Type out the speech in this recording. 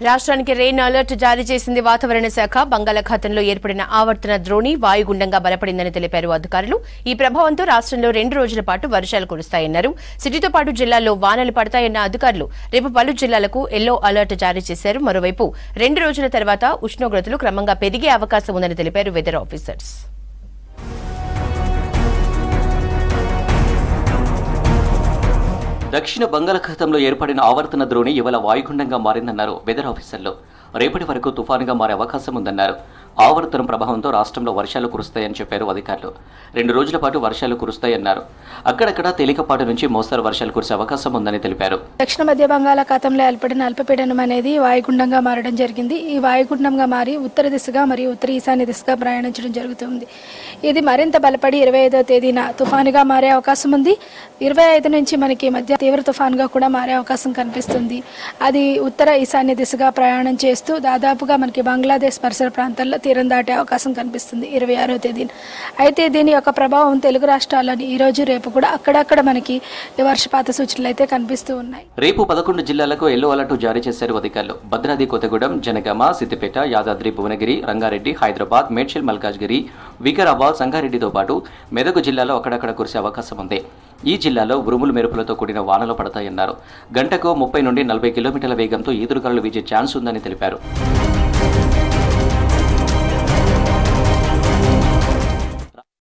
రాష్ట్రానికి rain alert జారీ చేసింది వాతావరణ శాఖ బంగాళాఖాతంలో ఏర్పడిన ఆవర్తన ద్రోణి వాయుగుండంగా బలపడిందని తెలిపారు అధికారులు ఈ ప్రభావంతో రాష్ట్రంలో రెండు రోజుల పాటు వర్షాలు కురుస్తాయన్నారు సిటీతో పాటు జిల్లాల్లో వానలు పడతాయన్న అధికారులు రేపు పలు జిల్లాలకు ఎల్లో అలర్ట్ జారీ చేశారు మరోవైపు రెండు రోజుల తర్వాత ఉష్ణోగ్రతలు క్రమంగా పెరిగే అవకాశం ఉందని తెలిపారు వెదర్ ఆఫీసర్స్ దక్షిణ బంగాళాఖాతంలో ఏర్పడిన ఆవర్తన ద్రోణి ఇవాళ వాయుగుండంగా మారిందన్నారు వెదర్ ఆఫీసర్లు రేపటి వరకు తుఫానుగా మారే అవకాశం ఉందన్నారు ఆవర్తనం ప్రభావంతో రాష్ట్రంలో వర్షాలు కురుస్తాయని చెప్పారు అధికారులు రెండు రోజుల పాటు వర్షాలు కురుస్తాయన్నారు అక్కడక్కడ తేలికపాటి నుంచి మోస్తరు వర్షాలు కురిసే అవకాశం ఉందని తెలిపారు దక్షిణ మధ్య బంగాళాఖాతంలో ఏర్పడిన అల్పపీడనం అనేది వాయుగుండంగా మారడం జరిగింది ఈ వాయుగుండంగా మారి ఉత్తర దిశగా మరియు ఉత్తర ఈశాన్య దిశగా ప్రయాణించడం జరుగుతుంది ఇది మరింత బలపడి ఇరవై ఐదో తేదీన తుఫానుగా మారే అవకాశం ఉంది ఇరవై ఐదు నుంచి మనకి మధ్య తీవ్ర తుఫానుగా కూడా మారే అవకాశం కనిపిస్తుంది అది ఉత్తర ఈశాన్య దిశగా ప్రయాణం చేస్తూ దాదాపుగా మనకి బంగ్లాదేశ్ పరిసర ప్రాంతాల్లో తీరం దాటే అవకాశం కనిపిస్తుంది ఇరవై ఆరో తేదీన అయితే దీని యొక్క ప్రభావం తెలుగు రాష్ట్రాల్లోని ఈ రోజు రేపు కూడా అక్కడక్కడ మనకి వర్షపాత సూచనలు అయితే కనిపిస్తూ ఉన్నాయి రేపు పదకొండు జిల్లాలకు ఎల్లో అలర్ట్ జారీ చేశారు అధికారులు భద్రాద్రి కొత్తగూడెం జనగామ సిద్దిపేట యాదాద్రి భువనగిరి రంగారెడ్డి హైదరాబాద్ మేడ్చల్ మల్కాజ్గిరి వికారాబాద్ సంగారెడ్డితో పాటు మెదక్ జిల్లాలో అక్కడక్కడ కురిసే అవకాశం ఉంది ఈ జిల్లాలో ఉరుములు మెరుపులతో కూడిన వానలు పడతాయన్నారు గంటకు ముప్పై నుండి నలభై కిలోమీటర్ల వేగంతో ఈదురుగాలు వీచే ఛాన్స్ ఉందని తెలిపారు